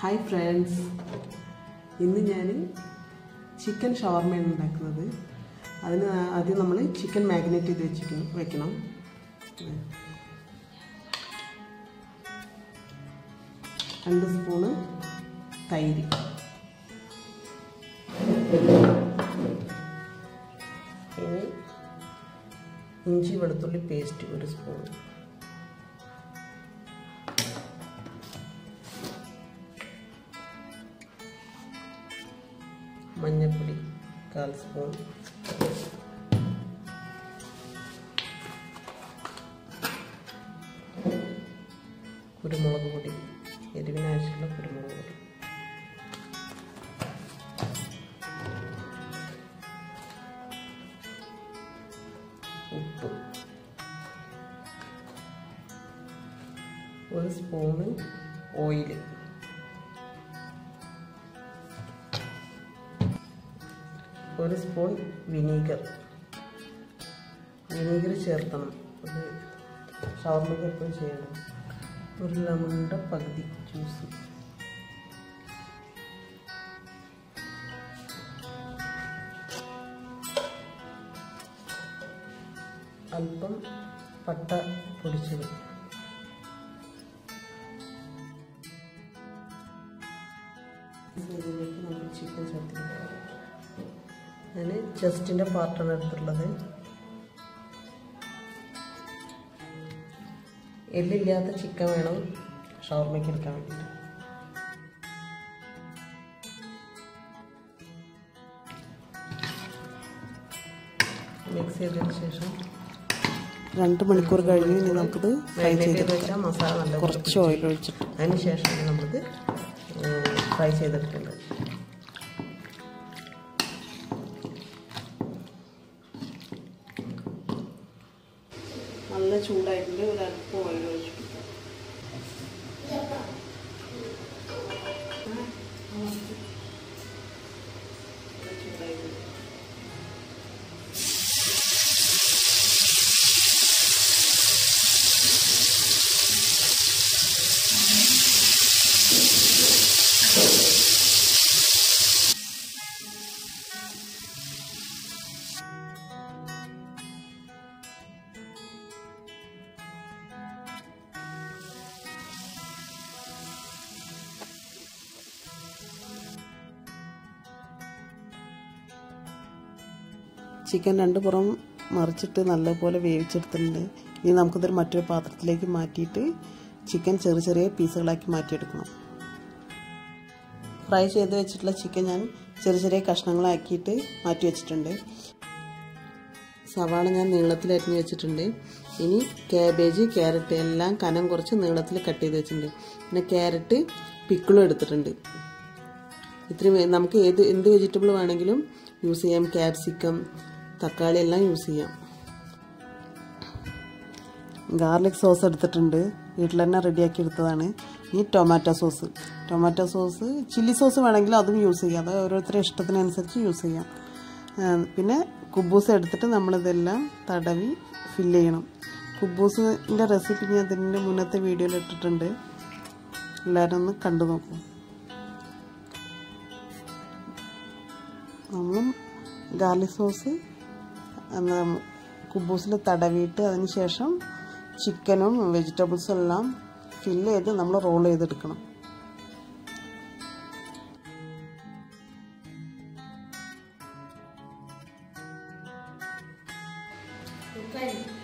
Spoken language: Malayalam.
ഹായ് ഫ്രണ്ട്സ് ഇന്ന് ഞാൻ ചിക്കൻ ഷവർമയാണ് ഉണ്ടാക്കുന്നത് അതിന് ആദ്യം നമ്മൾ ചിക്കൻ മാഗ്നേറ്റ് ചെയ്ത് വെച്ചിരിക്കണം വെക്കണം രണ്ട് സ്പൂണ് തൈര് ഇനി ഇഞ്ചി വെളുത്തുള്ളി പേസ്റ്റ് ഒരു സ്പൂൺ മഞ്ഞൾപ്പൊടി കാൽ സ്പൂൺ കുരുമുളക് പൊടി എരിവിനാവശ്യമുള്ള കുരുമുളക് പൊടി ഉപ്പ് ഒരു സ്പൂണ് ഓയിൽ ഒരു സ്പൂൺ വിനീഗർ വിനീഗർ ചേർത്തണം അത് ഷവർമയ്ക്ക് എപ്പോഴും ചെയ്യണം ഒരു ലെമണിൻ്റെ പകുതി ജ്യൂസ് അല്പം പട്ട പൊടിച്ചത് ഇതിലേക്ക് നമുക്ക് ചിക്കൻ ചേർത്തിരിക്കാം ഞാൻ ചെസ്റ്റിൻ്റെ പാർട്ടാണ് എടുത്തിട്ടുള്ളത് എല്ലില്ലാത്ത ചിക്കൻ വേണം ഷവർമയ്ക്ക് എടുക്കാൻ വേണ്ടിയിട്ട് മിക്സ് ചെയ്തതിന് ശേഷം രണ്ട് മണിക്കൂർ കഴിഞ്ഞ് ഇനി നമുക്കിത് ഫ്രൈ മാരിനേറ്റ് ചെയ്ത് ചെയ്തെടുക്കാം വെച്ചാൽ മസാല നല്ല കുറച്ച് ഓയിൽ ഒഴിച്ചിട്ട് അതിന് ശേഷമാണ് നമ്മൾക്ക് ഫ്രൈ ചെയ്തെടുക്കേണ്ടത് നല്ല ചൂടായിട്ടുണ്ട് ഒരു അല്പം ഓയിൽ ഒഴിച്ചിട്ട് ചിക്കൻ രണ്ട് പുറം മറിച്ചിട്ട് നല്ലപോലെ വേവിച്ചെടുത്തിട്ടുണ്ട് ഇനി നമുക്കിതൊരു മറ്റൊരു പാത്രത്തിലേക്ക് മാറ്റിയിട്ട് ചിക്കൻ ചെറിയ ചെറിയ പീസുകളാക്കി മാറ്റിയെടുക്കണം ഫ്രൈ ചെയ്ത് വെച്ചിട്ടുള്ള ചിക്കൻ ഞാൻ ചെറിയ ചെറിയ കഷ്ണങ്ങളാക്കിയിട്ട് മാറ്റി വെച്ചിട്ടുണ്ട് സവാള ഞാൻ നീളത്തിൽ അരിഞ്ഞ് വെച്ചിട്ടുണ്ട് ഇനി കാബേജ് ക്യാരറ്റ് എല്ലാം കനം കുറച്ച് നീളത്തിൽ കട്ട് ചെയ്ത് വെച്ചിട്ടുണ്ട് പിന്നെ ക്യാരറ്റ് പിക്കിളും എടുത്തിട്ടുണ്ട് ഇത്രയും നമുക്ക് ഏത് എന്ത് വെജിറ്റബിൾ വേണമെങ്കിലും യൂസ് ചെയ്യാം ക്യാപ്സിക്കം തക്കാളി എല്ലാം യൂസ് ചെയ്യാം ഗാർലിക് സോസ് എടുത്തിട്ടുണ്ട് വീട്ടിൽ തന്നെ റെഡിയാക്കി എടുത്തതാണ് ഈ tomato sauce tomato sauce chilli sauce വേണമെങ്കിൽ അതും യൂസ് ചെയ്യാം അത് ഓരോരുത്തരുടെ ഇഷ്ടത്തിനനുസരിച്ച് യൂസ് ചെയ്യാം പിന്നെ കുബൂസ് എടുത്തിട്ട് നമ്മളിതെല്ലാം തടവി ഫില്ല് ചെയ്യണം കുബൂസിൻ്റെ റെസിപ്പി ഞാൻ അതിൻ്റെ മുന്നത്തെ വീഡിയോയിൽ ഇട്ടിട്ടുണ്ട് എല്ലാവരും ഒന്ന് കണ്ടു നോക്കൂ നമ്മൾ ഗാർലിക് സോസ് കുബൂസിൽ തടവിയിട്ട് അതിന് ശേഷം ചിക്കനും വെജിറ്റബിൾസും എല്ലാം ഫില്ല് ചെയ്ത് നമ്മൾ റോൾ ചെയ്തെടുക്കണം Okay.